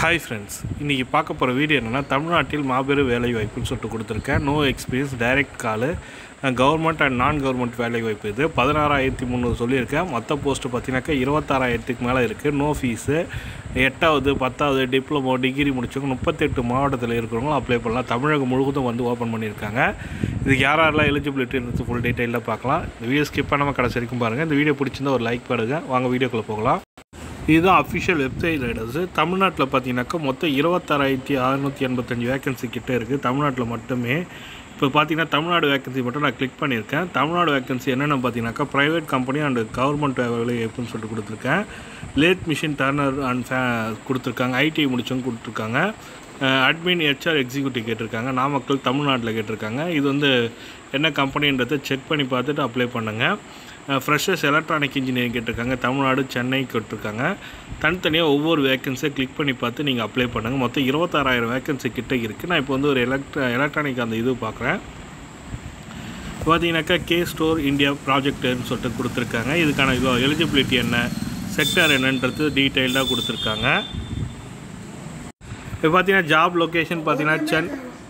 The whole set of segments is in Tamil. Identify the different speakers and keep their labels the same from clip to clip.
Speaker 1: ஹாய் ஃப்ரெண்ட்ஸ் இன்றைக்கி பார்க்க போகிற வீடியோ என்னென்னா தமிழ்நாட்டில் மாபெரும் வேலை வாய்ப்புன்னு சொல்லிட்டு கொடுத்துருக்கேன் no experience direct call government and நான் கவர்மெண்ட் வேலை வாய்ப்பு இது பதினாறாயிரத்தி முந்நூறு சொல்லியிருக்கேன் மொத்த போஸ்ட்டு பார்த்தீங்கன்னாக்கா இருபத்தாறாயிரத்துக்கு மேலே இருக்குது நோ ஃபீஸு எட்டாவது பத்தாவது டிப்ளமோ டிகிரி முடிச்சவங்க முப்பத்தெட்டு மாவட்டத்தில் இருக்கிறவங்களும் அப்ளை பண்ணலாம் தமிழகம் முழுவதும் வந்து ஓப்பன் பண்ணியிருக்காங்க இதுக்கு யார் யாரெல்லாம் எலிஜிபிலிட்டின்றது ஃபுல் டீட்டெயிலில் பார்க்கலாம் இந்த வீடியோ ஸ்கிப் பண்ணாமல் கடைசி வரைக்கும் பாருங்கள் இந்த வீடியோ பிடிச்சிருந்தா ஒரு லைக் பண்ணுங்க வாங்க வீடியோக்குள்ளே போகலாம் இதுதான் அஃபிஷியல் வெப்சைட் ஐடர்ஸு தமிழ்நாட்டில் பார்த்தீங்கன்னாக்கா மொத்தம் இருபத்தாறாயிரத்தி அறநூற்றி எண்பத்தஞ்சு வேகன்சி கிட்டே இருக்குது தமிழ்நாட்டில் மட்டுமே இப்போ பார்த்தீங்கன்னா தமிழ்நாடு வேகன்சி மட்டும் நான் கிளிக் பண்ணியிருக்கேன் தமிழ்நாடு வேகன்சி என்னென்னு பார்த்தீங்கன்னாக்கா ப்ரைவேட் கம்பெனி அண்ட் கவர்மெண்ட் வேலை எப்படின்னு சொல்லிட்டு கொடுத்துருக்கேன் லேட் மிஷின் டர்னர் அண்ட் ஃபே கொடுத்துருக்காங்க ஐடிஐ முடிச்சவங்க கொடுத்துருக்காங்க அட்மின் ஹெச்ஆர் எக்ஸிக்யூட்டிவ் கேட்டிருக்காங்க நாமக்கல் தமிழ்நாட்டில் கேட்டிருக்காங்க இது வந்து என்ன கம்பெனின்றதை செக் பண்ணி பார்த்துட்டு அப்ளை பண்ணுங்கள் ஃப்ரெஷர்ஸ் எலக்ட்ரானிக் இன்ஜினியரிங் கேட்டிருக்காங்க தமிழ்நாடு சென்னை கேட்டிருக்காங்க தனித்தனியாக ஒவ்வொரு வேக்கன்ஸை கிளிக் பண்ணி பார்த்து நீங்கள் அப்ளை பண்ணுங்கள் மொத்தம் இருபத்தாறாயிரம் வேக்கன்சி கிட்ட இருக்குது நான் இப்போ வந்து ஒரு எலக்ட்ரா எலக்ட்ரானிக் அந்த இது பார்க்குறேன் பார்த்தீங்கன்னாக்கா கே ஸ்டோர் இந்தியா ப்ராஜெக்ட்னு சொல்லிட்டு கொடுத்துருக்காங்க இதுக்கான இது எலிஜிபிலிட்டி என்ன செக்டர் என்னன்றது டீட்டெயில்டாக கொடுத்துருக்காங்க இப்போ பார்த்தீங்கன்னா ஜாப் லொக்கேஷன் பார்த்தீங்கன்னா சென்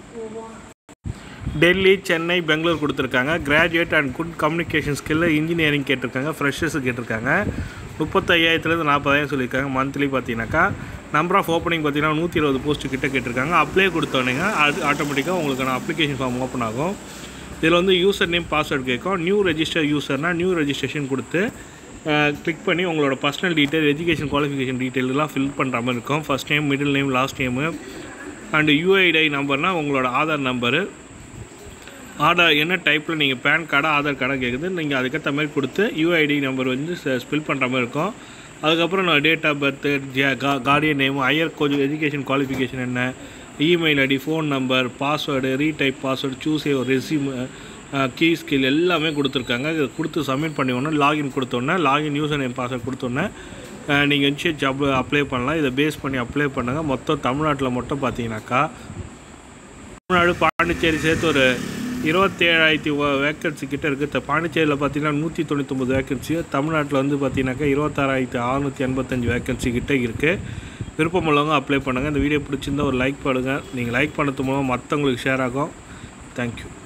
Speaker 1: டெல்லி சென்னை பெங்களூர் கொடுத்துருக்காங்க கிராஜுவேட் அண்ட் குட் கம்யூனிகேஷன் ஸ்கில்ல இன்ஜினியரிங் கேட்டிருக்காங்க ஃப்ரெஷர்ஸ் கேட்டிருக்காங்க முப்பத்தையாயிரத்துலேருந்து நாற்பதாயிரம் சொல்லியிருக்காங்க மந்த்லி பார்த்தீங்கன்னாக்கா நம்பர் ஆஃப் ஓப்பனிங் பார்த்தீங்கன்னா நூற்றி இருபது போஸ்ட் கிட்ட கேட்டிருக்காங்க அப்ளை கொடுத்தோன்னேங்க அது ஆட்டோமேட்டிக்காக உங்களுக்கான அப்ளிகேஷன் ஃபார்ம் ஓப்பன் ஆகும் இதில் வந்து யூசர் நேம் பாஸ்வேர்டு கேட்கும் நியூ ரெஜிஸ்டர் யூசர்னால் நியூ ரெஜிஸ்ட்ரேஷன் கொடுத்து கிளிக் பண்ணி உங்களோட பர்சனல் டீட்டெயில் எஜுகேஷன் குவாலிஃபிகேஷன் டீட்டெயிலெலாம் ஃபில் பண்ணுற மாதிரி இருக்கும் first name middle name last name and UID நம்பர்னால் உங்களோட ஆதார் நம்பரு ஆதார் என்ன டைப்பில் நீங்கள் பேன் கார்டா ஆதார் கார்டாக கேட்குது நீங்கள் அதுக்கேற்ற மாதிரி கொடுத்து யூஐடி நம்பர் வந்து ஸ்பில் பண்ணுற மாதிரி இருக்கும் அதுக்கப்புறம் நான் டேட் ஆஃப் பர்த்து கா கார்டியன் நேம் ஹையர் கொஞ்சம் எஜுகேஷன் குவாலிஃபிகேஷன் என்ன email ID phone number password retype password choose a resume key skill எல்லாமே கொடுத்துருக்காங்க இது கொடுத்து சப்மிட் பண்ணி ஒன்று லாகின் கொடுத்தோன்னே லாகின் யூசர் நேம் பாஸ்வேர்ட் கொடுத்தோன்னே நீங்கள் இன்ஷியேட் ஜாப் அப்ளை பண்ணலாம் இதை பேஸ் பண்ணி அப்ளை பண்ணுங்கள் மொத்தம் தமிழ்நாட்டில் மட்டும் பார்த்தீங்கன்னாக்கா தமிழ்நாடு பாண்டிச்சேரி சேர்த்து ஒரு இருபத்தேழாயிரத்தி வேக்கன்சி கிட்ட இருக்குது பாண்டிச்சேரியில் பார்த்தீங்கன்னா நூற்றி தொண்ணூத்தொம்பது வேக்கன்சி தமிழ்நாட்டில் வந்து பார்த்தீங்கன்னாக்கா இருபத்தாறாயிரத்தி அறநூற்றி எண்பத்தஞ்சு வேக்கன்சி கிட்ட இருக்குது விருப்பம் உள்ளவங்க அப்ளை பண்ணுங்கள் இந்த வீடியோ பிடிச்சிருந்தா ஒரு லைக் பண்ணுங்கள் நீங்கள் லைக் பண்ணது மூலம் மற்றவங்களுக்கு ஷேர் ஆகும் தேங்க்யூ